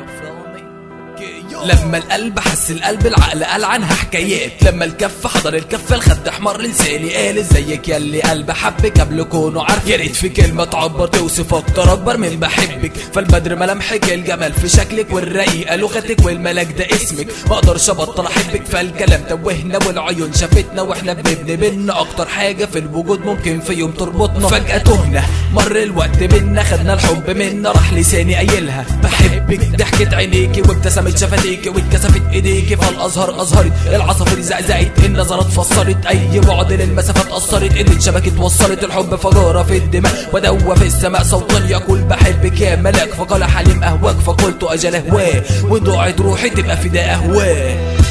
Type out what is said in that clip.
لما القلب حس القلب العقل قال عنها حكايات لما الكف حضر الكف الخد احمر لساني قال ازيك ياللي قلب حبك قبل كونه عارف يا ريت في كلمه تعبر توصف اكتر اكبر من بحبك فالبدر ملامحك الجمال في شكلك والرقيقه لغتك والملاك ده اسمك ما اقدرش ابطل احبك فالكلام توهنا والعيون شافتنا واحنا بنبني بينا اكتر حاجه في الوجود ممكن في يوم تربطنا فجاه تهنا مر الوقت بينا خدنا الحب منا راح لساني قايلها بحبك ضحكت عينيكي وابتسمت شفتيكي واتكسفت ايديكي فالازهر ازهرت العصافير زقزقت النظرات فسرت اي بعد للمسافات اثرت ايد اتشبكت وصلت الحب فجاره في الدماء ودوى في السماء صوت يقول بحبك يا ملاك فقال حليم اهواك فقلت اجل اهواه وضاعت روحي تبقى فداء اهواه